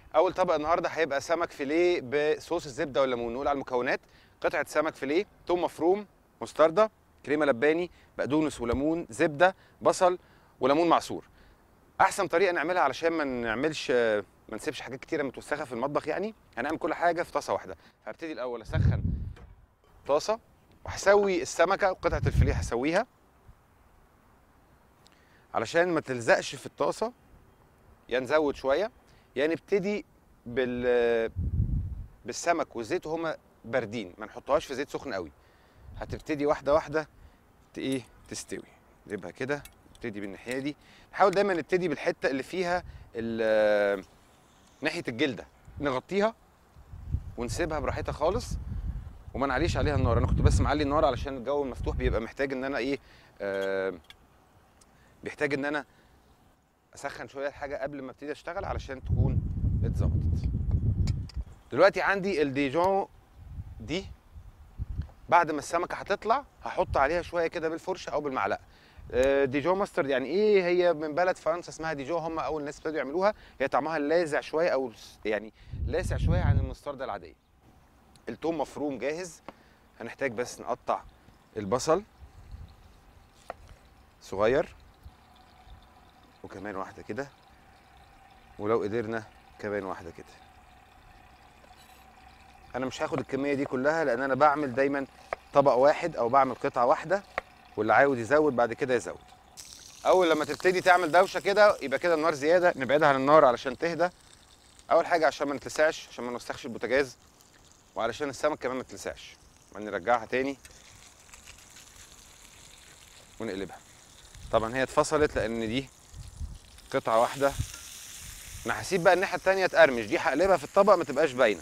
اول طبق النهارده هيبقى سمك فيليه بصوص الزبده والليمون نقول على المكونات قطعه سمك فيليه توم مفروم مستردة كريمه لباني بقدونس وليمون زبده بصل وليمون معصور احسن طريقه نعملها علشان ما نعملش ما نسيبش حاجات كتيره متوسخه في المطبخ يعني هنعمل كل حاجه في طاسه واحده هبتدي الاول اسخن طاسه وهسوي السمكه وقطعه الفيليه هسويها علشان ما تلزقش في الطاسه يا نزود شويه يا نبتدي بال بالسمك والزيت وهما باردين ما نحطهاش في زيت سخن قوي هتبتدي واحده واحده ت- ايه تستوي نجيبها كده نبتدي بالناحيه دي نحاول دايما نبتدي بالحته اللي فيها ال- ناحيه الجلده نغطيها ونسيبها براحتها خالص وما نعليش عليها النار انا كنت بس معلي النار علشان الجو المفتوح بيبقى محتاج ان انا ايه آه بيحتاج ان انا اسخن شويه الحاجه قبل ما ابتدي اشتغل علشان تكون اتظبطت دلوقتي عندي الديجون دي بعد ما السمكه هتطلع هحط عليها شويه كده بالفرشه او بالمعلقه آه، ديجون ماسترد يعني ايه هي من بلد فرنسا اسمها ديجون هم اول ناس ابتدوا يعملوها هي طعمها لاذع شويه او س- يعني لاسع شويه عن المستردة العاديه التوم مفروم جاهز هنحتاج بس نقطع البصل صغير وكمان واحده كده ولو قدرنا كمان واحده كده انا مش هاخد الكميه دي كلها لان انا بعمل دايما طبق واحد او بعمل قطعه واحده واللي عاوز يزود بعد كده يزود اول لما تبتدي تعمل دوشه كده يبقى كده النار زياده نبعدها عن النار علشان تهدى اول حاجه عشان ما نتلسعش عشان ما نوسخش البوتاجاز وعلشان السمك كمان ما تلسعش بعدين نرجعها تاني ونقلبها طبعا هي اتفصلت لان دي قطعه واحده انا هسيب بقى الناحيه التانيه تقرمش دي هقلبها في الطبق ما تبقاش باينه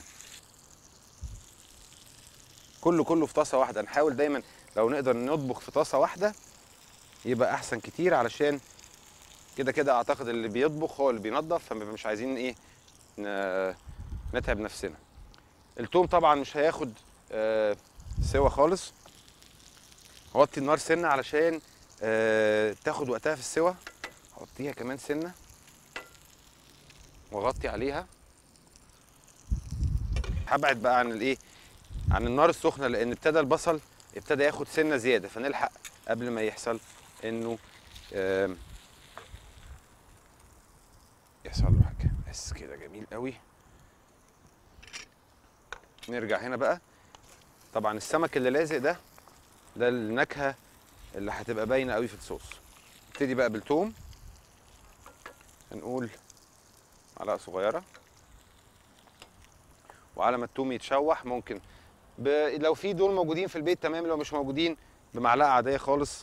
كله كله في طاسه واحده نحاول دايما لو نقدر نطبخ في طاسه واحده يبقى احسن كتير علشان كده كده اعتقد اللي بيطبخ هو اللي بينظف فمش مش عايزين ايه ن- نتعب نفسنا التوم طبعا مش هياخد آه، سوا خالص هوطي النار سنه علشان آه، تاخد وقتها في السوا هوطيها كمان سنه واغطي عليها هبعد بقى عن الايه عن النار السخنه لان ابتدى البصل ابتدى ياخد سنه زياده فنلحق قبل ما يحصل انه آم، يحصل له حاجه بس كده جميل قوي نرجع هنا بقى طبعا السمك اللي لازق ده ده النكهه اللي هتبقى باينه قوي في الصوص نبتدي بقى بالثوم هنقول معلقه صغيره وعلى ما الثوم يتشوح ممكن ب... لو في دول موجودين في البيت تمام لو مش موجودين بمعلقه عاديه خالص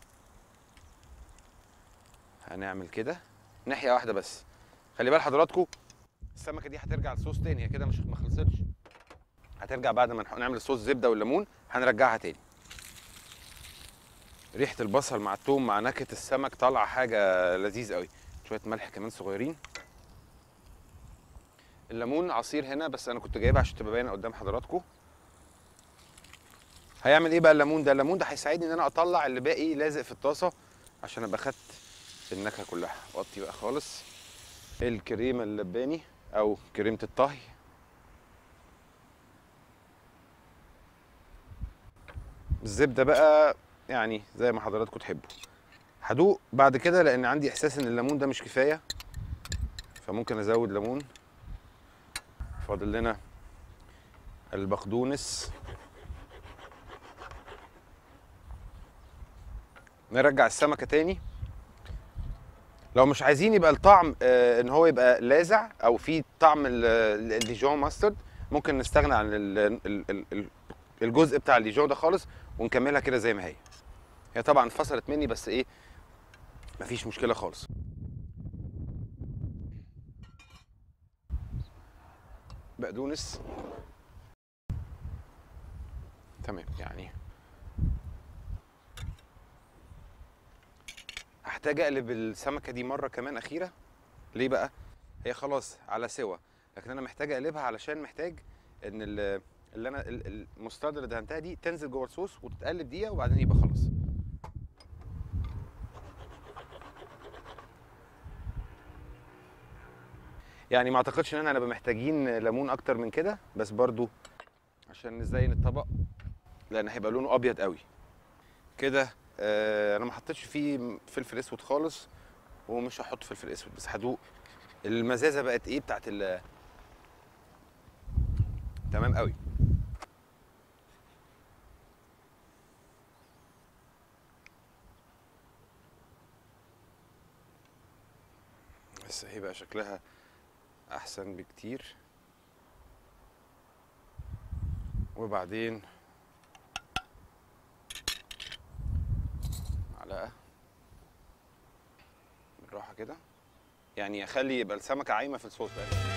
هنعمل كده ناحيه واحده بس خلي بال حضراتكم السمكه دي هترجع للصوص تاني هي كده مش ما خلصتش هترجع بعد ما نح- نعمل الصوص زبده والليمون هنرجعها تاني ريحه البصل مع الثوم مع نكهه السمك طالعه حاجه لذيذ قوي شويه ملح كمان صغيرين الليمون عصير هنا بس انا كنت جايبها عشان تبقى باينه قدام حضراتكم هيعمل ايه بقى الليمون ده الليمون ده هيساعدني ان انا اطلع اللي باقي لازق في الطاسه عشان ابقى خدت النكهه كلها وطي بقى خالص الكريمه اللباني او كريمه الطهي الزبده بقى يعني زي ما حضراتكم تحبوا هدوق بعد كده لان عندي احساس ان الليمون ده مش كفايه فممكن ازود ليمون فاضل لنا البقدونس نرجع السمكه تاني لو مش عايزين يبقى الطعم آه، ان هو يبقى لاذع او في طعم ال- ال- الديجون ماسترد ممكن نستغنى عن ال- ال- ال- ال- الجزء بتاع الديجون ده خالص ونكملها كده زي ما هي هي طبعا فصلت مني بس ايه مفيش مشكله خالص بقدونس تمام يعني هحتاج اقلب السمكه دي مره كمان اخيره ليه بقى هي خلاص على سوا لكن انا محتاج اقلبها علشان محتاج ان ال- اللي انا ال- المستردة اللي دهنتها دي تنزل جوه الصوص وتتقلب دقيقه وبعدين يبقى خلاص يعني ما اعتقدش ان احنا هنبقى محتاجين ليمون اكتر من كده بس برضو عشان نزين الطبق لان هيبقى لونه ابيض قوي كده آه انا ما حطيتش فيه فلفل اسود خالص ومش هحط فلفل اسود بس هدوق المزازه بقت ايه بتاعت ال تمام قوي بس هيبقى شكلها احسن بكتير وبعدين معلقه بالراحه كده يعني اخلي يبقى السمكه عايمه في الصوص ده